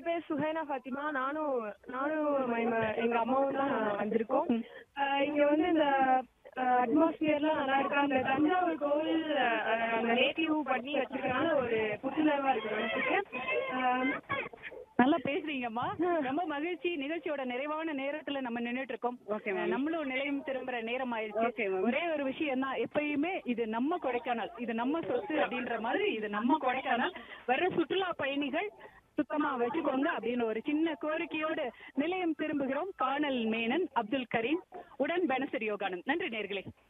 பேர் சுஹைனா ஃபாத்திமா நானும் நானும் எங்க- எங்க அம்மாவும் தான் வந்திருக்கோம் அஹ் இங்க வந்து இந்த அட்மாஸ்பியர்லாம் நல்லா இருக்கு அந்த தஞ்சாவூர் கோவில் அஹ், அந்த நேட்டிவ் பண்ணி வச்சிருக்கனால ஒரு புத்துணர்வா இருக்கு மனசுக்கு அஹ், நல்லா பேசுறீங்கம்மா ரொம்ப மகிழ்ச்சி நிகழ்ச்சியோட நிறைவான நேரத்துல நம்ம நின்னுட்டு இருக்கோம் Okay, ma'am. நம்மளும் நிலையம் திரும்புற நேரம் Okay, ஆயிடுச்சு ma'am. ஒரே ஒரு விஷயம் தான் எப்பயுமே இது நம்ம கொடைக்கானல் இது நம்ம சொத்து அப்படின்ற மாதிரி இது நம்ம கொடைக்கானல் வர்ற சுற்றுலா பயணிகள் சுத்தமா வச்சுக்கோங்க அப்படின்னு ஒரு சின்ன கோரிக்கையோடு நிலையம் திரும்புகிறோம் காணல் மேனன் அப்துல் கரீம் உடன் பெனசர் யோகானந்த் நன்றி நேர்களே